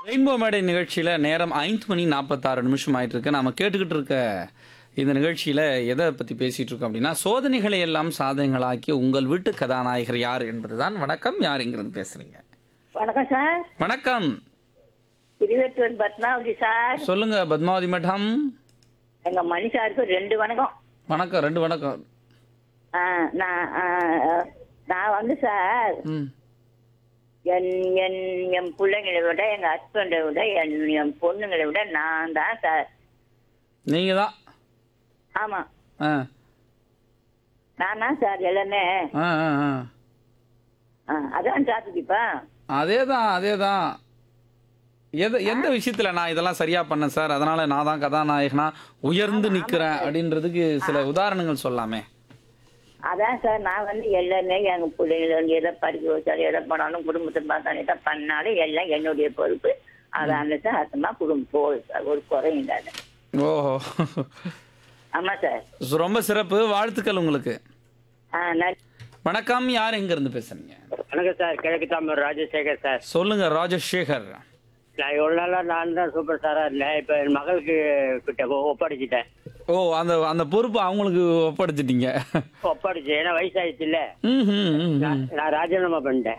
Rainbow மேடை நிகழ்ச்சியில் நேரம் ஐந்து மணி நாற்பத்தாறு நிமிஷம் ஆயிட்டு இருக்கு நாம கேட்டுக்கிட்டு இருக்க இந்த நிகழ்ச்சியில் எதை பற்றி பேசிட்டு இருக்கோம் அப்படின்னா சோதனைகளை எல்லாம் சாதனைகளாக்கி உங்கள் வீட்டு கதாநாயகர் யார் என்பதுதான் வணக்கம் யார் இங்கிருந்து பேசுறீங்க வணக்கம் சார் வணக்கம் திருவேற்றூர் பத்மாவதி சார் சொல்லுங்க பத்மாவதி மேடம் எங்க மணி சாருக்கு ரெண்டு வணக்கம் வணக்கம் ரெண்டு வணக்கம் ஆ, நான் ஆ, நான் வந்து சார் ம் என் என் என் பிள்ளைங்களை விட எங்க ஹஸ்பண்டை விட என் என் பொண்ணுங்களை விட நான் தான் சார் நீங்க தான் ஆமா ஆ நான் தான் சார் எல்லாமே ஆ ஆ ஆ ஆ, அதான் சாத்துக்குப்பா அதே தான் அதே தான் எது எந்த விஷயத்துல நான் இதெல்லாம் சரியா பண்ணேன் சார் அதனால நான் தான் கதாநாயகனா உயர்ந்து நிக்கிறேன் அப்படின்றதுக்கு சில உதாரணங்கள் சொல்லாமே அதான் சார் நான் வந்து எல்லாமே எங்க பிள்ளைங்களை வந்து எதை படிக்க வச்சாலும் எதை பண்ணாலும் குடும்பத்தை பார்த்தாலும் எதை பண்ணாலும் எல்லாம் என்னுடைய பொறுப்பு அதான் சார் அத்தமா குடும்பம் போகுது சார் ஒரு குறையும் இல்லாத ஓஹோ ஆமா சார் ரொம்ப சிறப்பு வாழ்த்துக்கள் உங்களுக்கு ஆ நன்றி வணக்கம் யார் எங்க இருந்து பேசுறீங்க வணக்கம் சார் கிழக்கு தாமர் ராஜசேகர் சார் சொல்லுங்க ராஜசேகர் நான் இவ்வளோ நாளாக நான் தான் சூப்பர் ஸ்டாராக இருந்தேன் இப்போ என் மகளுக்கு கிட்ட ஒ- ஒப்படைச்சிட்டேன் ஓ அந்த அந்த பொறுப்பு அவங்களுக்கு ஒப்படைச்சிட்டீங்க ஒப்படைச்சு ஏன்னா வயசாயிடுச்சு இல்லை ம், ம், ம், ம். நான் ராஜினாமா பண்ணிட்டேன்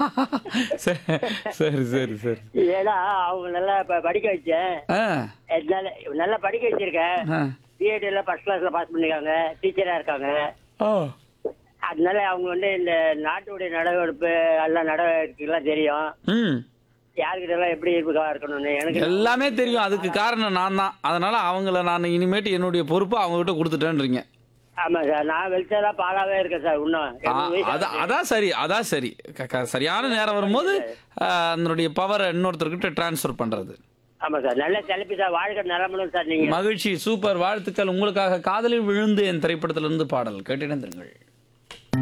சரி சரி சரி சரி ஏன்னா அவங்க நல்லா இப்போ படிக்க வச்சேன் ஆ அதனால நல்லா படிக்க வச்சிருக்கேன் ஆ பிஎட் எல்லாம் ஃபர்ஸ்ட் கிளாஸ்ல பாஸ் பண்ணிருக்காங்க டீச்சரா இருக்காங்க ஓ அதனால அவங்க வந்து இந்த நாட்டுடைய நடவடிப்பு எல்லாம் நடவடிக்கைலாம் தெரியும் ம் யாருக்கிட்ட எல்லாம் எப்படி இருப்பா இருக்கணும்னு எனக்கு எல்லாமே தெரியும் அதுக்கு காரணம் நான் தான் அதனால அவங்கள நான் இனிமேட்டு என்னுடைய பொறுப்பை அவங்க கிட்ட கொடுத்துட்டேன்றீங்க ஆமா சார் நான் வெளிச்சதா பாலாவே இருக்கேன் சார் இன்னும் ஆ, எழுபது வயசு அதான் அதான் சரி அதான் சரி க- க- சரியான நேரம் வரும்போது ஆ, அதனுடைய பவரை இன்னொருத்தர்கிட்ட டிரான்ஸ்ஃபர் பண்றது ஆமா சார் நல்ல செலுப்பி சார் வாழ்க்கை நலமணும் சார் நீங்க மகிழ்ச்சி சூப்பர் வாழ்த்துக்கள் உங்களுக்காக காதலில் விழுந்து என் திரைப்படத்திலிருந்து பாடல் கேட்டிருந்தீர்கள்